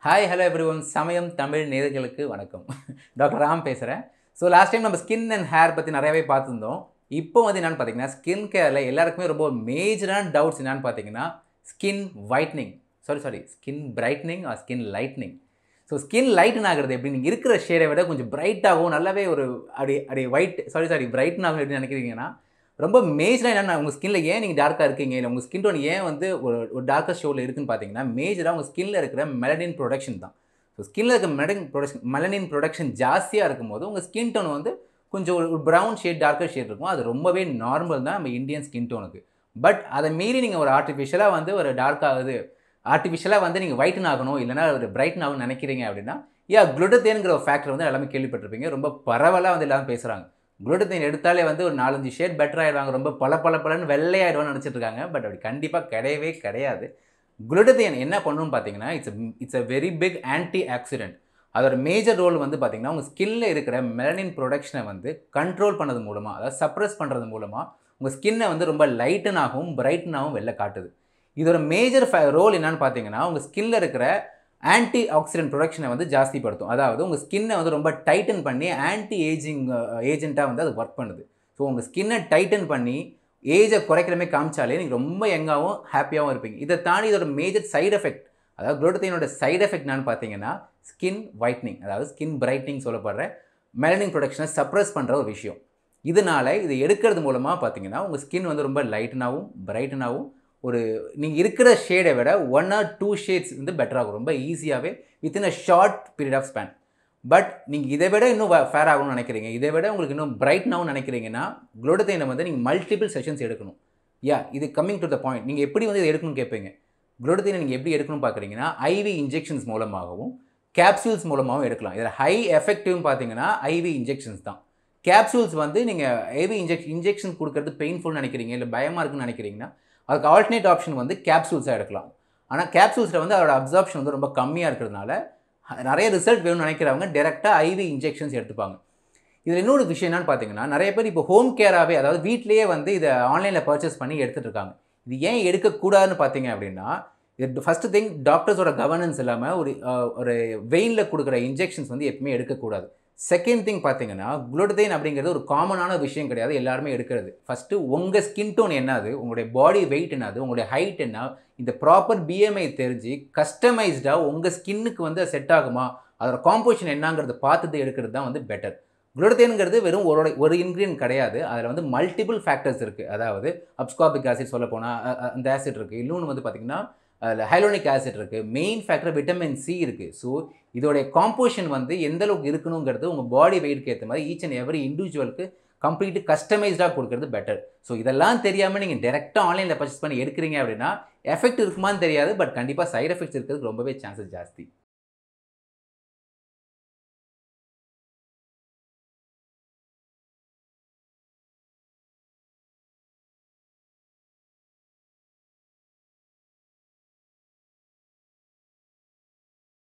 hi hello everyone சமயம் தமிழ் நேயர்களுக்கு வணக்கம் டாக்டர் ராம் பேசுகிறேன் ஸோ லாஸ்ட் டைம் நம்ம ஸ்கின் அண்ட் ஹேர் பற்றி நிறையவே பார்த்துருந்தோம் இப்போ வந்து என்னென்னு பார்த்தீங்கன்னா ஸ்கின் கேரில் எல்லாருக்குமே ரொம்ப மேஜரான டவுட்ஸ் என்னென்னு பார்த்தீங்கன்னா skin whitening sorry sorry skin brightening or skin lightening so skin lighten ஆகிறது எப்படி நீங்கள் இருக்கிற ஷேடை விட கொஞ்சம் பிரைட்டாகவும் நல்லாவே ஒரு அப்படி அப்படி ஒயிட் சாரி சாரி பிரைட்டன் ஆகும் எப்படி நினைக்கிறீங்கன்னா ரொம்ப மேஜராக என்னென்ன உங்கள் ஸ்கின்ல ஏன் நீங்கள் டார்க்காக இருக்கீங்க இல்லை உங்கள் ஸ்கின் டோன் ஏன் வந்து ஒரு ஒரு டார்க்கர் ஷோவில் இருக்குன்னு பார்த்தீங்கன்னா மேஜராக உங்கள் ஸ்கின்ல இருக்கிற மெலனின் ப்ரொடக்ஷன் தான் ஸோ ஸ்கின்ல இருக்க மெலனின் ப்ரொடக்ஷன் மெலனின் ப்ரொடக்ஷன் ஜாஸ்தியாக இருக்கும்போது உங்கள் ஸ்கின் டோன் வந்து கொஞ்சம் ஒரு ப்ரௌன் ஷேட் டார்க்கர் ஷேட் இருக்கும் அது ரொம்பவே நார்மல் தான் நம்ம இந்தியன் ஸ்கின் டோனுக்கு பட் அதை மீறி நீங்கள் ஒரு ஆர்டிஃபிஷியலாக வந்து ஒரு டார்க் ஆகுது ஆர்டிஃபிஷியலாக வந்து நீங்கள் ஒயிட்டன் ஆகணும் இல்லைனா ஒரு பிரைட்டன் ஆகணும்னு நினைக்கிறீங்க அப்படின்னா யா குளுட்டத்தேனுங்கிற ஒரு ஃபேக்டர் வந்து எல்லாமே கேள்விப்பட்டிருப்பீங்க ரொம்ப பரவலாக வந்து எல்லாரும் பேசுகிறாங்க குளுட்டத்தேன் எடுத்தாலே வந்து ஒரு நாலஞ்சு ஷேட் பெட்டர் ஆயிடுவாங்க ரொம்ப பல பல பலன்னு வெள்ளையாயிடுவான்னு நினச்சிட்டு இருக்காங்க பட் அப்படி கண்டிப்பாக கிடையவே கிடையாது குளுட்டத்தேன் என்ன பண்ணணும்னு பார்த்தீங்கன்னா it's it's a very big antioxidant அதோட மேஜர் ரோல் வந்து பார்த்தீங்கன்னா உங்கள் ஸ்கின்ல இருக்கிற மெலனின் ப்ரொடக்ஷனை வந்து கண்ட்ரோல் பண்ணது மூலமாக அதாவது சப்ரஸ் பண்ணுறது மூலமாக உங்கள் ஸ்கின்னை வந்து ரொம்ப லைட்டனாகவும் பிரைட்டனாகவும் வெளில காட்டுது இதோட மேஜர் ரோல் என்னன்னு பார்த்தீங்கன்னா உங்கள் ஸ்கின்ல இருக்கிற ஆன்டி ஆக்சிடென்ட் ப்ரொடக்ஷனை வந்து ஜாஸ்திப்படுத்தும் அதாவது உங்கள் ஸ்கின்னை வந்து ரொம்ப டைட்டன் பண்ணி ஆன்டி ஏஜிங் ஏஜென்ட்டாக வந்து அது ஒர்க் பண்ணுது ஸோ உங்கள் ஸ்கின்னை டைட்டன் பண்ணி ஏஜை குறைக்கிறமே காமிச்சாலே நீங்கள் ரொம்ப யங்காகவும் ஹாப்பியாகவும் இருப்பீங்க இதை தாண்டி இதோட மேஜர் சைடு எஃபெக்ட் அதாவது குளோட்டத்தினோட சைடு எஃபெக்ட் என்னன்னு பார்த்தீங்கன்னா ஸ்கின் ஒயிட்னிங் அதாவது ஸ்கின் பிரைட்னிங் சொல்லப்படுற மெலனிங் ப்ரொடக்ஷனை சப்ரஸ் பண்ணுற ஒரு விஷயம் இதனால இதை எடுக்கிறது மூலமாக பார்த்தீங்கன்னா உங்கள் ஸ்கின் வந்து ரொம்ப லைட்டனாகவும் பிரைட்டனாகவும் ஒரு நீங்கள் இருக்கிற ஷேடை விட ஒன் ஆர் டூ ஷேட்ஸ் வந்து பெட்டராகும் ரொம்ப ஈஸியாகவே within a short period of span but நீங்கள் இதை விட இன்னும் ஃபேர் ஆகணும்னு நினைக்கிறீங்க இதை விட உங்களுக்கு இன்னும் பிரைட்னாகவும் நினைக்கிறீங்கன்னா குளோட்டத்தைனை வந்து நீங்கள் மல்டிபிள் செஷன்ஸ் எடுக்கணும் யா இது கம்மிங் டு த பாயிண்ட் நீங்கள் எப்படி வந்து இதை எடுக்கணும்னு கேட்பீங்க குளோட்டத்தைனை நீங்கள் எப்படி எடுக்கணும்னு பார்க்குறீங்கன்னா ஐவி இன்ஜெக்ஷன்ஸ் மூலமாகவும் கேப்சூல்ஸ் மூலமாகவும் எடுக்கலாம் இதில் ஹை எஃபெக்டிவ்னு பார்த்தீங்கன்னா ஐவி இன்ஜெக்ஷன்ஸ் தான் கேப்சூல்ஸ் வந்து நீங்கள் ஐவி இன்ஜெக்ஷன் இன்ஜெக்ஷன் கொடுக்கறது பெயின்ஃபுல் நினைக்கிறீங்க இல்லை பயமாக இருக்குன்னு நினைக்கிறீங்கன்னா அதுக்கு ஆல்டர்னேட் ஆப்ஷன் வந்து கேப்சூல்ஸாக எடுக்கலாம் ஆனால் கேப்சூல்ஸில் வந்து அதோட அப்சார்ப்ஷன் வந்து ரொம்ப கம்மியாக இருக்கிறதுனால நிறைய ரிசல்ட் வேணும்னு நினைக்கிறவங்க டேரெக்டாக ஐவி இன்ஜெக்ஷன்ஸ் எடுத்துப்பாங்க இதில் இன்னொரு விஷயம் என்னன்னு பார்த்தீங்கன்னா நிறைய பேர் இப்போ ஹோம் கேராகவே அதாவது வீட்லேயே வந்து இதை ஆன்லைனில் பர்ச்சேஸ் பண்ணி எடுத்துகிட்டு இருக்காங்க இது ஏன் எடுக்கக்கூடாதுன்னு பார்த்தீங்க அப்படின்னா இது ஃபஸ்ட்டு திங் டாக்டர்ஸோட கவர்னன்ஸ் இல்லாமல் ஒரு ஒரு வெயினில் கொடுக்குற இன்ஜெக்ஷன்ஸ் வந்து எப்பவுமே எடுக்கக்கூடாது செகண்ட் திங் பார்த்தீங்கன்னா குளோட்டதைன் அப்படிங்கிறது ஒரு காமனான விஷயம் கிடையாது எல்லாருமே எடுக்கிறது ஃபஸ்ட்டு உங்கள் ஸ்கின் டோன் என்னது உங்களுடைய பாடி வெயிட் என்னது உங்களுடைய ஹைட் என்ன இந்த ப்ராப்பர் பிஎம்ஐ தெரிஞ்சு கஸ்டமைஸ்டாக உங்கள் ஸ்கின்னுக்கு வந்து செட் ஆகுமா அதோட காம்போசிஷன் என்னங்கிறத பார்த்துட்டு எடுக்கிறது தான் வந்து பெட்டர் குளோட்டதைனுங்கிறது வெறும் ஒரு ஒரு இன்க்ரீடியன்ட் கிடையாது அதில் வந்து மல்டிபிள் ஃபேக்டர்ஸ் இருக்குது அதாவது அப்ஸ்காபிக் ஆசிட் சொல்ல போனால் அந்த ஆசிட் இருக்குது இன்னொன்று வந்து பார்த்திங்கன்னா அதில் ஹைலோனிக் ஆசிட் இருக்குது மெயின் ஃபேக்டர் விட்டமின் சி இருக்குது ஸோ இதோடைய காம்போசிஷன் வந்து எந்த அளவுக்கு இருக்கணுங்கிறது உங்கள் பாடி வெயிட்க்கு ஏற்ற மாதிரி ஈச் அண்ட் எவரி இண்டிவிஜுவலுக்கு கம்ப்ளீட்டு கஸ்டமைஸ்டாக கொடுக்கறது பெட்டர் ஸோ இதெல்லாம் தெரியாமல் நீங்கள் டேரெக்டாக ஆன்லைனில் பர்ச்சேஸ் பண்ணி எடுக்கிறீங்க அப்படின்னா எஃபெக்ட் இருக்குமான்னு தெரியாது பட் கண்டிப்பாக சைட் எஃபெக்ட்ஸ் இருக்கிறதுக்கு ரொம்பவே சான்சஸ் ஜாஸ்தி